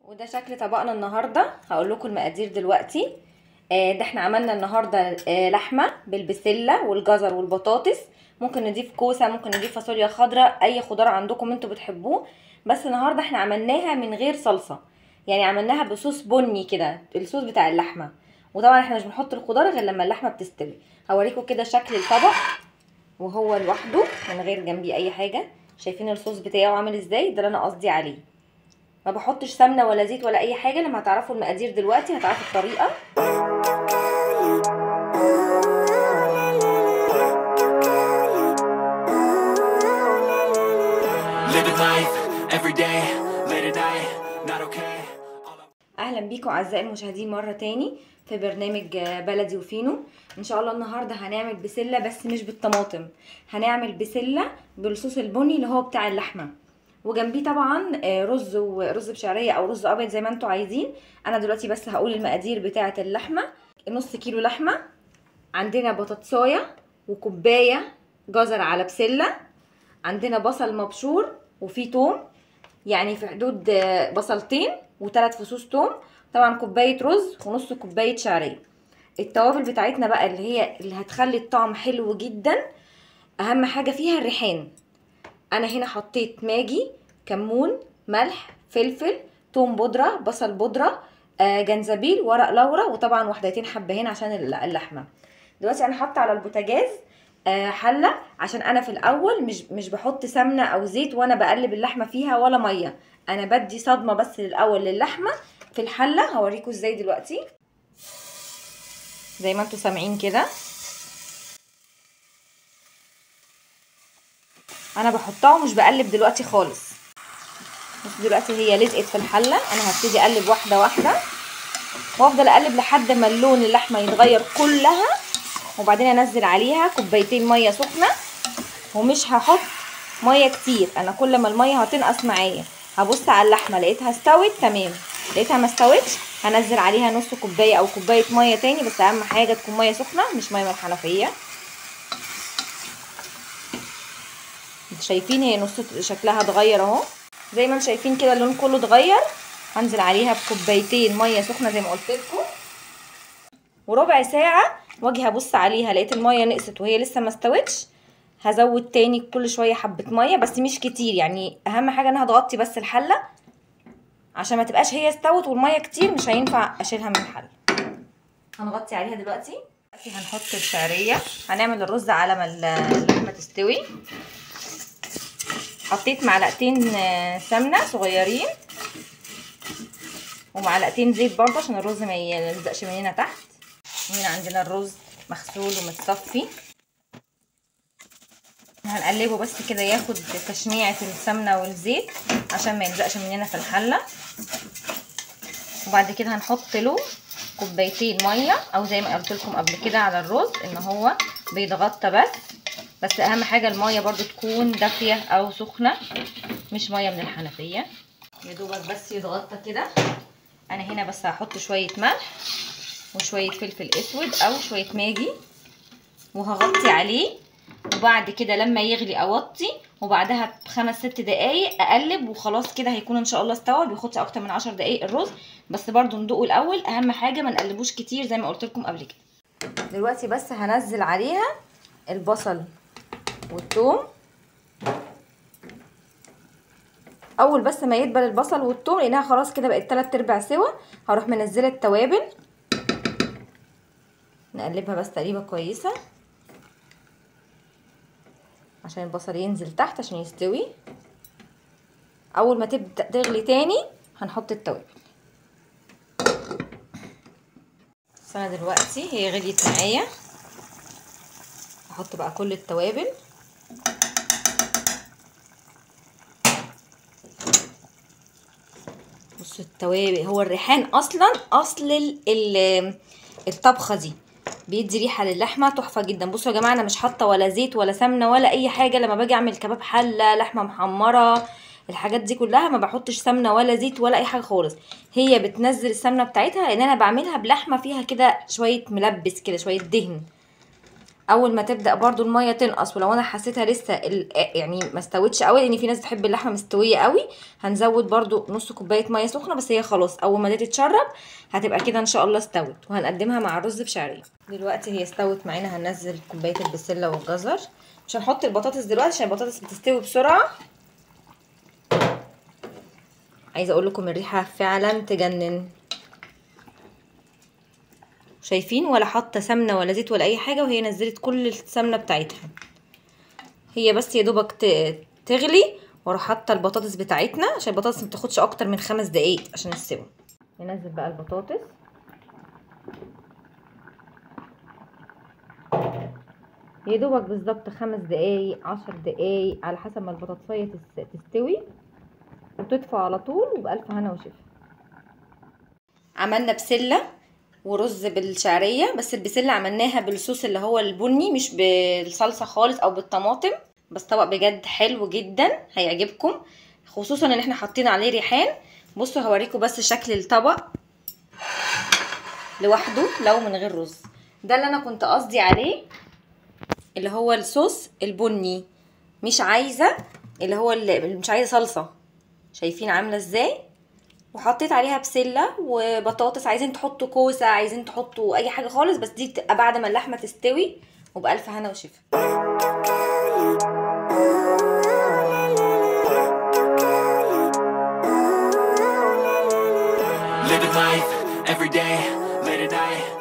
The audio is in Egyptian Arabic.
وده شكل طبقنا النهارده هقول لكم المقادير دلوقتي آه، ده احنا عملنا النهارده آه، لحمه بالبسله والجزر والبطاطس ممكن نضيف كوسه ممكن نضيف فاصوليا خضراء اي خضار عندكم انتوا بتحبوه بس النهارده احنا عملناها من غير صلصه يعني عملناها بصوص بني كده الصوص بتاع اللحمه وطبعا احنا مش بنحط الخضار غير لما اللحمه بتستوي هوريكم كده شكل الطبق وهو لوحده من غير جنبيه اي حاجه شايفين الصوص بتاعه عامل ازاي ده اللي انا قصدي عليه ما بحطش سمنه ولا زيت ولا اي حاجه لما هتعرفوا المقادير دلوقتي هتعرفوا الطريقه Living life every day, late at night, not okay. اهلا بيكم اعزائي المشاهدين مره تاني في برنامج بلدي وفينو ان شاء الله النهارده هنعمل بسله بس مش بالطماطم هنعمل بسله بالصوص البني اللي هو بتاع اللحمه وجنبيه طبعا آه، رز ورز بشعريه او رز ابيض زي ما انتوا عايزين انا دلوقتي بس هقول المقادير بتاعه اللحمه نص كيلو لحمه عندنا بطاطسايه وكوبايه جزر على بسله عندنا بصل مبشور وفيه توم يعني في حدود آه، بصلتين وثلاث فصوص توم طبعا كوبايه رز ونص كوبايه شعريه التوابل بتاعتنا بقى اللي هي اللي هتخلي الطعم حلو جدا اهم حاجه فيها الريحان انا هنا حطيت ماجي كمون ملح فلفل توم بودره بصل بودره آه جنزبيل ورق لورا وطبعا وحدتين حبهان عشان الل- اللحمه دلوقتي انا حاطه على البوتاجاز آه حله عشان انا في الاول مش مش بحط سمنه او زيت وانا بقلب اللحمه فيها ولا ميه انا بدي صدمه بس الاول للحمه في الحله هوريكم ازاي دلوقتي زي ما انتوا سامعين كده انا بحطها ومش بقلب دلوقتي خالص بس دلوقتي هي لزقت في الحله انا هبتدي اقلب واحده واحده وافضل اقلب لحد ما اللون اللحمه يتغير كلها وبعدين انزل عليها كوبايتين ميه سخنه ومش هحط ميه كتير انا كل ما الميه هتنقص معايا هبص على اللحمه لقيتها استوت تمام لقيتها ما استوتش هنزل عليها نص كوبايه او كوبايه ميه تاني بس اهم حاجه تكون ميه سخنه مش ميه من الحنفيه انتوا شايفين هي نص شكلها اتغير اهو زي ما انتوا شايفين كده اللون كله اتغير هنزل عليها بكوبايتين ميه سخنه زي ما قلت لكم وربع ساعه واجي هبص عليها لقيت الميه نقصت وهي لسه ما استوتش هزود تاني كل شويه حبه ميه بس مش كتير يعني اهم حاجه انها تغطي بس الحله عشان ما تبقاش هي استوت والميه كتير مش هينفع اشيلها من الحله هنغطي عليها دلوقتي دلوقتي هنحط الشعريه هنعمل الرز على ما اللحمه تستوي حطيت معلقتين آه، سمنه صغيرين ومعلقتين زيت برضه عشان الرز ما يلزقش مننا تحت وهنا عندنا الرز مغسول ومتصفي هنقلبه بس كده ياخد تشميعة السمنة والزيت عشان ما يلزقش مننا في الحلة وبعد كده هنحط له كوبايتين مية او زي ما قلت لكم قبل كده على الرز ان هو بيتغطى بس بس اهم حاجة المية برضو تكون دافية او سخنة مش مية من الحنفية يا دوبك بس يتغطى كده انا هنا بس هحط شوية ملح وشوية فلفل اسود او شوية ماجي وهغطي عليه وبعد كده لما يغلي اوطي وبعدها بخمس ست دقايق اقلب وخلاص كده هيكون ان شاء الله استوى بياخدش اكتر من عشر دقايق الرز بس برضو ندوقه الاول اهم حاجه ما نقلبوش كتير زي ما قلت لكم قبل كده دلوقتي بس هنزل عليها البصل والثوم اول بس ما يدبل البصل والثوم لانها خلاص كده بقت تلات ارباع سوا هروح منزله التوابل نقلبها بس تقليبه كويسه عشان البصل ينزل تحت عشان يستوي اول ما تبدا تغلي تاني هنحط التوابل بس انا دلوقتي هي غليت معايا هحط بقى كل التوابل بصوا التوابل هو الريحان اصلا اصل ال ال الطبخه دي بيدي ريحه للحمه تحفه جدا بصوا يا جماعه انا مش حاطه ولا زيت ولا سمنه ولا اي حاجه لما باجي اعمل كباب حله لحمه محمره الحاجات دي كلها ما بحطش سمنه ولا زيت ولا اي حاجه خالص هي بتنزل السمنه بتاعتها لان انا بعملها بلحمه فيها كده شويه ملبس كده شويه دهن اول ما تبدا برضو الميه تنقص ولو انا حسيتها لسه ال- يعني ما استوتش قوي لان في ناس بتحب اللحمه مستويه قوي هنزود برضو نص كوبايه ميه سخنه بس هي خلاص اول ما دي تتشرب هتبقى كده ان شاء الله استوت وهنقدمها مع الرز بشعريه دلوقتي هي استوت معانا هننزل كوبايه البسله والجزر مش هنحط البطاطس دلوقتي عشان البطاطس بتستوي بسرعه عايزه اقول لكم الريحه فعلا تجنن شايفين ولا حاطه سمنه ولا زيت ولا اي حاجه وهي نزلت كل السمنه بتاعتها هي بس يا دوبك ت- تغلي واروح حاطه البطاطس بتاعتنا عشان البطاطس ما تاخدش اكتر من خمس دقايق عشان السوا ننزل بقى البطاطس يا دوبك بالظبط خمس دقايق عشر دقايق على حسب ما البطاطسية تس- تستوي وتدفى على طول وبألف هنا وشفا عملنا بسلة ورز بالشعرية بس البسلة عملناها بالصوص اللي هو البني مش بالصلصة خالص او بالطماطم بس طبق بجد حلو جدا هيعجبكم خصوصا ان احنا حاطين عليه ريحان بصوا هوريكم بس شكل الطبق لوحده لو من غير رز ده اللي انا كنت قصدي عليه اللي هو الصوص البني مش عايزه اللي هو اللي مش عايزه صلصه شايفين عامله ازاي وحطيت عليها بسله وبطاطس عايزين تحطوا كوسه عايزين تحطوا اي حاجه خالص بس دي تبقى بعد ما اللحمه تستوي وبالف هنا وشفا Living life every day, late at night,